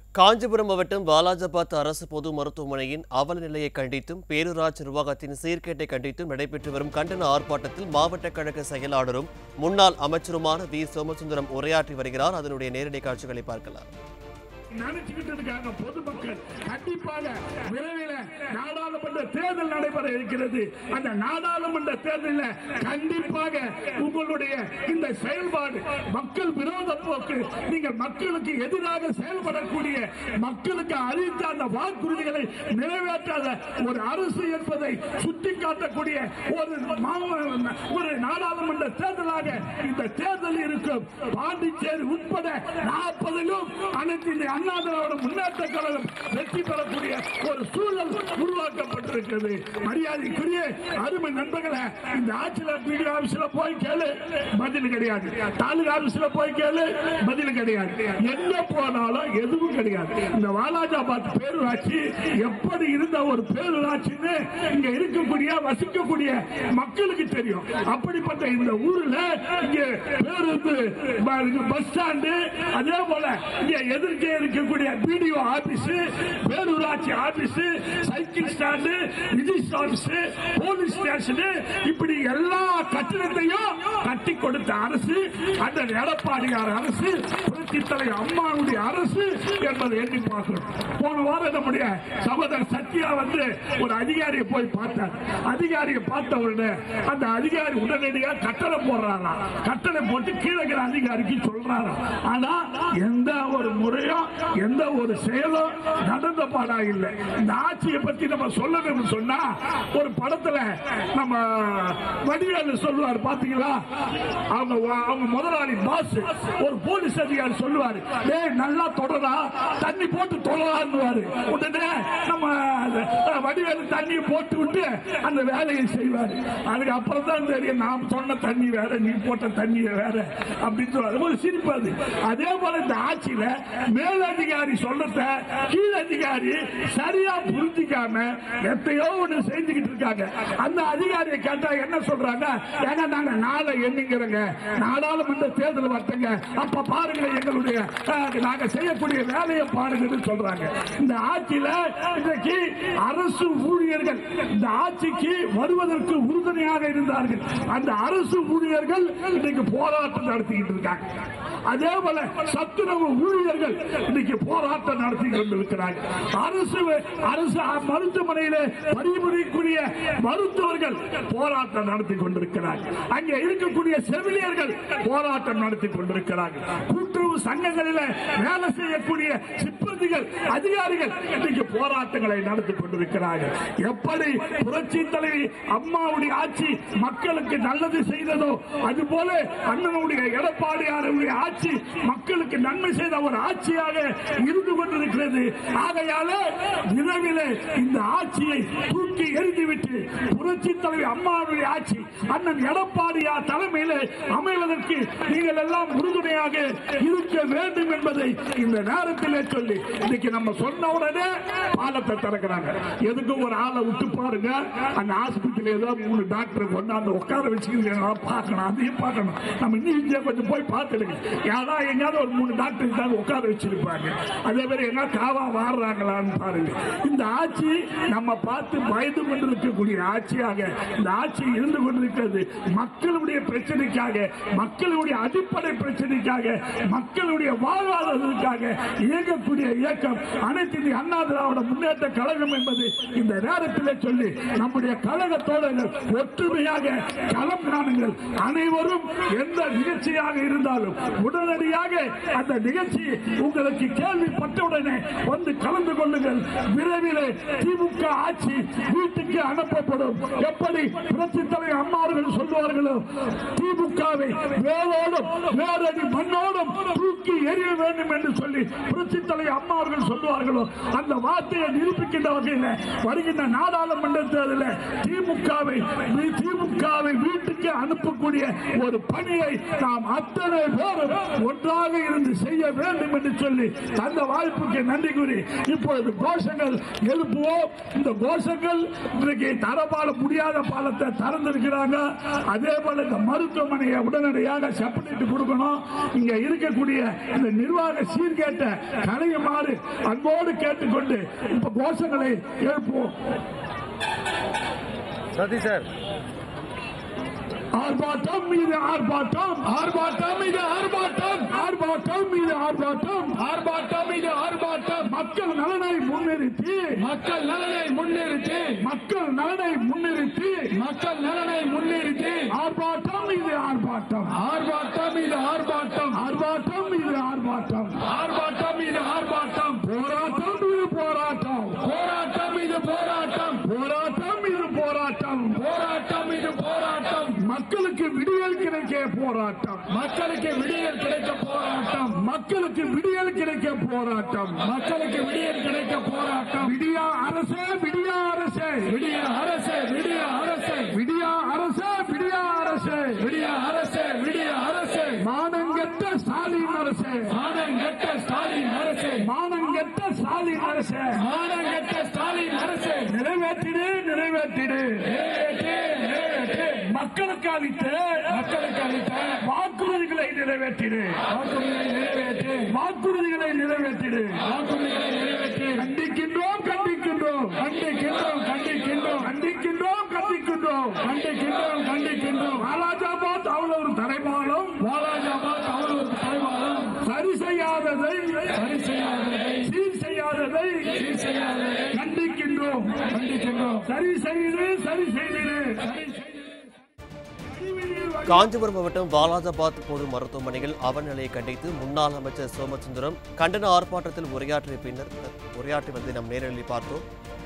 காஞ்சிபுரம் மாவட்டம் வாலாஜாபாத் அரசு பொது மருத்துவமனையின் அவல நிலையை கண்டித்தும் பேரூராட்சி நிர்வாகத்தின் சீர்கேட்டை கண்டித்தும் நடைபெற்று வரும் கண்டன ஆர்ப்பாட்டத்தில் மாவட்ட கழக செயலாளரும் முன்னாள் அமைச்சருமான வி சோமசுந்தரம் உரையாற்றி வருகிறார் அதனுடைய நேரடி காட்சிகளை பார்க்கலாம் நினைச்சுக்கிட்டு இருக்காங்க பொதுமக்கள் கண்டிப்பாக விரைவில் நாடாளுமன்ற தேர்தல் நடைபெற இருக்கிறது அந்த நாடாளுமன்ற தேர்தலில் கண்டிப்பாக உங்களுடைய இந்த செயல்பாடு மக்கள் விரோத போக்கு நீங்கள் மக்களுக்கு எதிராக செயல்படக்கூடிய மக்களுக்கு அளித்த அந்த வாக்குறுதிகளை நிறைவேற்றாத ஒரு அரசு என்பதை சுட்டிக்காட்டக்கூடிய ஒரு மா- ஒரு நாடாளுமன்ற தேர்தலாக இந்த தேர்தல் இருக்கும் பாண்டிச்சேரி உட்பட நாற்பதிலும் அனைத்து இந்த அண்ணா திராவிட முன்னேற்ற கழகம் வெற்றி பெறக்கூடிய ஒரு சூழல் உருவாக்கப்பட்டிருக்கிறது மரியாதைக்குரிய அருமை நண்பர்களே இந்த ஆட்சியர் பிடி ஆபீஸ்ல போய் கேளு பதில் கிடையாது தாலுகா ஆபீஸ்ல போய் கேளு பதில் கிடையாது எங்க போனாலும் எதுவும் கிடையாது இந்த வாலாஜாபாத் பேரூராட்சி எப்படி இருந்த ஒரு பேரூராட்சின்னு இங்க இருக்கக்கூடிய வசிக்கக்கூடிய மக்களுக்கு தெரியும் அப்படிப்பட்ட இந்த ஊர்ல இங்க பேருந்து ப- பஸ் ஸ்டாண்டு அதே போல இங்க எதிர்க்கே இருக்கக்கூடிய பிடிஓ ஆபீஸ் பேரூராட்சி office cycle stand register office police station இப்படி எல்லா கட்டிடத்தையும் கட்டி கொடுத்த அரசு அந்த எடப்பாடியார் அரசு புரட்சி தலைவர் அம்மாவுடைய அரசு என்பதை எண்ணி பார்க்கணும் போன வாரம் நம்முடைய சகோதரர் சத்யா வந்து ஒரு அதிகாரியை போய் பார்த்தார் அதிகாரியை பார்த்த உடனே அந்த அதிகாரி உடனடியாக கட்டணம் போடுறாரா கட்டணம் போட்டு கீழே இருக்கிற அதிகாரிக்கு சொல்றாரா ஆனா எந்த ஒரு முறையும் எந்த ஒரு செயலும் நடந்த பாடா இல்லை இந்த ஆட்சியை பத்தி நம்ம சொல்லணும்னு சொன்னா ஒரு படத்துல நம்ம வடிவேலு சொல்லுவார் பாத்தீங்களா அவங்க வ- அவங்க முதலாளி பாஸ் ஒரு போலீஸ் அதிகாரி சொல்லுவாரு டேய் நல்லா தொடரா தண்ணி போட்டு தொடரான்னுவாரு உடனே நம்ம அந்த, அஹ், வடிவேலு தண்ணியை போட்டு விட்டு அந்த வேலையை செய்வாரு அதுக்கு அப்புறம் தான் தெரியும் நாம் சொன்ன தண்ணி வேற நீ போட்ட தண்ணி வேற அப்படின்னு சொல்லுவாரு ஒரு சிரிப்பாது அதே போல இந்த ஆட்சியில மேலதிகாரி சொல்றத கீழ் அதிகாரி சரியா புரிஞ்சிக்காம எத்தையோ ஒண்ணு செஞ்சுக்கிட்டு இருக்காங்க அந்த அதிகாரியை கேட்டா என்ன சொல்றாங்க ஏன்னா நாங்க நாளை எண்ணிக்கிறோங்க நாடாளுமன்ற தேர்தல் வரட்டுங்க அப்ப பாருங்களேன் எங்களுடைய அஹ், நாங்க செய்யக்கூடிய வேலையை பாருங்கன்னு சொல்றாங்க இந்த ஆட்சியில இன்றைக்கு அரசு ஊழியர்கள் இந்த ஆட்சிக்கு வருவதற்கு உறுதுணையாக இருந்தார்கள் அந்த அரசு ஊழியர்கள் இன்னைக்கு போராட்டம் நடத்திக்கிட்டு இருக்காங்க அதே போல சத்துணவு ஊழியர்கள் இன்னைக்கு போராட்டம் நடத்தி கொண்டிருக்கிறார்கள் அரசு அரசு மருத்துவமனையில பணிபுரியக்கூடிய மருத்துவர்கள் போராட்டம் நடத்தி கொண்டிருக்கிறார்கள் அங்கே இருக்கக்கூடிய செவிலியர்கள் போராட்டம் நடத்தி கொண்டிருக்கிறார்கள் கூட்டுறவு சங்கங்களில் வேலை செய்யக்கூடிய சிப்பந்திகள் அதிகாரிகள் இன்னைக்கு போராட்டங்களை நடத்தி கொண்டிருக்கிறார்கள் எப்படி புரட்சி தலைவி அம்மாவுடைய ஆட்சி மக்களுக்கு நல்லது செய்ததோ அதுபோல அண்ணனுடைய எடப்பாடியாருடைய ஆட்சி மக்களுக்கு நன்மை செய்த ஒரு ஆட்சியாக இருந்து கொண்டிருக்கிறது ஆகையால விரைவில் இந்த ஆட்சியை தூக்கி எறிந்துவிட்டு புரட்சி தலைவி அம்மாவுடைய ஆட்சி அண்ணன் எடப்பாடியார் தலைமையில் அமைவதற்கு நீங்கள் எல்லாம் உறுதுணையாக இருக்க வேண்டும் என்பதை இந்த நேரத்திலே சொல்லி இன்னைக்கு நம்ம சொன்ன உடனே பாலத்தை திறக்கிறாங்க எதுக்கு ஒரு ஆளை விட்டு பாருங்க அந்த ஆஸ்பத்திரியில ஏதோ மூணு டாக்டர் கொண்டாந்து உட்கார வச்சுக்கிறீங்க பார்க்கணும் அதையும் பார்க்கணும் நம்ம இன்னும் இங்கே கொஞ்சம் போய் பார்த்துடுங்க யாரா எங்கேயாவது ஒரு மூணு டாக்டர் தான் உட்கார வச்சிருப்பாங்க அதே மாதிரி எங்க காவா வாடுறாங்களான்னு பாருங்க இந்த ஆட்சி நம்ம பார்த்து பயந்து கொண்டிருக்கக்கூடிய ஆட்சியாக இந்த ஆட்சி இருந்து கொண்டிருக்கிறது மக்களுடைய பிரச்சனைக்காக மக்களுடைய அடிப்படை பிரச்சனைக்காக மக்களுடைய வாழ்வாதாரத்திற்காக இயங்கக்கூடிய இயக்கம் அனைத்து இந்திய அண்ணா திராவிட முன்னேற்ற கழகம் என்பது இந்த நேரத்திலே சொல்லி நம்முடைய கழக தோழர்கள் ஒற்றுமையாக களம் காணுங்கள் அனைவரும் எந்த நிகழ்ச்சியாக இருந்தாலும் உடனடியாக அந்த நிகழ்ச்சி உங்களுக்கு கேள்விப்பட்டவுடனே வந்து கலந்து கொள்ளுங்கள் விரைவில் திமுக ஆட்சி வீட்டுக்கு அனுப்பப்படும் எப்படி புரட்சி தலைவர் அம்மா அவர்கள் சொல்வார்களோ திமுகவை வேரோடும் வேரடி மண்ணோடும் தூக்கி எறிய வேண்டும் என்று சொல்லி புரட்சி தலைவர் அம்மா அவர்கள் சொல்வார்களோ அந்த வார்த்தையை நிரூபிக்கின்ற வகையில் வருகின்ற நாடாளுமன்ற தேர்தலில் திமுகவை திமுகவை வீட்டுக்கு அனுப்பக்கூடிய ஒரு பணியை நாம் அத்தனை பேரும் ஒன்றாக இருந்து செய்ய வேண்டும் என்று சொல்லி அந்த வாய்ப்புக்கு நன்றி கூறி இப்பொழுது கோஷங்கள் எழுப்புவோம் இந்த கோஷங்கள் இன்றைக்கு தரப்பால முடியாத பாலத்தை திறந்திருக்கிறாங்க அதே போல இந்த மருத்துவமனையை உடனடியாக செப்பரேட் கொடுக்கணும் இங்க இருக்கக்கூடிய இந்த நிர்வாக சீர்கேட்ட கலையமா கண்டிக்குமாறு அன்போடு கேட்டுக்கொண்டு இப்ப கோஷங்களை எழுப்புவோம் சதீஷ் சார் ஆர்ப்பாட்டம் மீது ஆர்ப்பாட்டம் ஆர்ப்பாட்டம் மீது ஆர்ப்பாட்டம் ஆர்ப்பாட்டம் மீது ஆர்ப்பாட்டம் ஆர்ப்பாட்டம் மீது ஆர்ப்பாட்டம் மக்கள் நலனை முன்னிறுத்தி மக்கள் நலனை முன்னிறுத்தி மக்கள் நலனை முன்னிறுத்தி மக்கள் நலனை முன்னிறுத்தி ஆர்ப்பாட்டம் மீது ஆர்ப்பாட்டம் ஆர்ப்பாட்டம் மீது ஆர்ப்பாட்டம் ஆர்ப்பாட்டம் மீது ஆர்ப்பாட்டம் ஆர்ப்பாட்டம் மீது ஆர்ப்பாட்டம் போராட்டம் மீது போராட்டம் போராட்டம் மீது போராட்டம் போராட்டம் மீது போராட்டம் போராட்டம் மீது போராட்டம் மக்களுக்கு விடியல் கிடைக்க போராட்டம் மக்களுக்கு விடியல் கிடைக்க போராட்டம் மக்களுக்கு விடியல் கிடைக்க போராட்டம் மக்களுக்கு விடியல் கிடைக்க போராட்டம் விடியா அரசே விடியா அரசே விடிய அரசே விடிய அரசே விடியா அரசே விடியா அரசே விடிய அரசே விடிய அரசே மானங்கெட்ட ஸ்டாலின் அரசே மானங்கெட்ட ஸ்டாலின் அரசே மானங்கெட்ட ஸ்டாலின் அரசே மானங்கெட்ட ஸ்டாலின் அரசே நிறைவேற்றிடு நிறைவேற்றிடு நிறைவேற்று நிறைவேற்று மக்களுக்கு அளித்த மக்களுக்கு அளித்த வாக்குறுதிகளை நிறைவேற்றிடு வாக்குறுதிகளை நிறைவேற்று வாக்குறுதிகளை நிறைவேற்றிடு வாக்குறுதிகளை நிறைவேற்று கண்டிக்கின்றோம் கண்டிக்கின்றோம் கண்டிக்கின்றோம் கண்டிக்கின்றோம் கண்டிக்கின்றோம் கண்டிக்கின்றோம் கண்டிக்கின்றோம் கண்டிக்கின்றோம் வாலாஜாபாத் அவ்வளவு தரைமானம் வாலாஜாபாத் அவ்வளவு தரைமானம் சரி செய்யாததை சரி செய்யாததை சீர் செய்யாததை சீர் செய்யாததை கண்டிக்கின்றோம் கண்டிக்கின்றோம் சரி செய்து சரி செய்திடு சரி செய்திடு காஞ்சிபுரம் மாவட்டம் வாலாஜாபாத் பொது மருத்துவமனையில் அவநிலையை கண்டித்து முன்னாள் அமைச்சர் சோமசுந்தரம் கண்டன ஆர்ப்பாட்டத்தில் உரையாற்றிய பின்னர் உரையாற்றி வந்து நாம் நேரலில் பார்த்தோம்